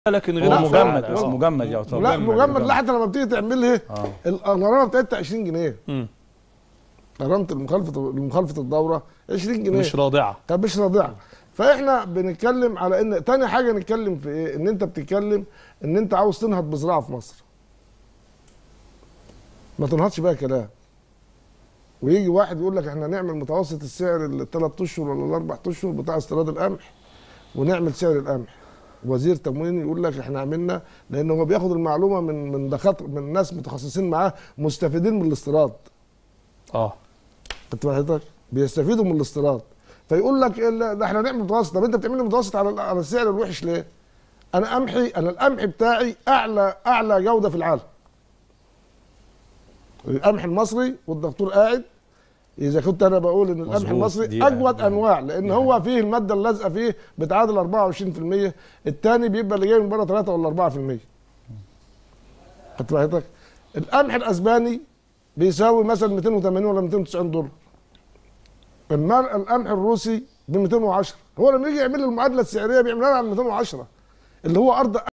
لكن هو غير مجمد فعال. بس آه. مجمد يعتبر لا مجمد لا حتى لما بتيجي تعملها اه الغرامه بتاعتها 20 جنيه مم. غرامه المخالفه مخالفه الدوره 20 جنيه مش رادعه طب مش رادعه فاحنا بنتكلم على ان تاني حاجه نتكلم في ايه ان انت بتتكلم ان انت عاوز تنهض بزراعه في مصر ما تنهضش بقى كلام ويجي واحد يقول لك احنا نعمل متوسط السعر الثلاث اشهر ولا الاربع اشهر بتاع استيراد القمح ونعمل سعر القمح وزير تموين يقول لك احنا عملنا لان هو بياخد المعلومه من من دكاتره من ناس متخصصين معاه مستفيدين من الاستيراد اه خدت بال حضرتك بيستفيدوا من الاستيراد فيقول لك ال- ده احنا نعمل متوسط طب انت بتعمل لي متوسط على على السعر الوحش ليه؟ انا قمحي انا القمح بتاعي اعلى اعلى جوده في العالم القمح المصري والدكتور قاعد اذا كنت انا بقول ان القمح مظبوط. المصري دي- اجود دي- انواع لان هو فيه الماده اللازقه فيه بتعادل 24% الثاني بيبقى اللي جاي من بره 3 ولا 4% خدت بال حضرتك القمح الاسباني بيساوي مثلا 280 ولا 290 دولار المر القمح الروسي ب 210 هو لما يجي يعمل لي المعادله السعريه بيعملها لي على 210 اللي هو ارض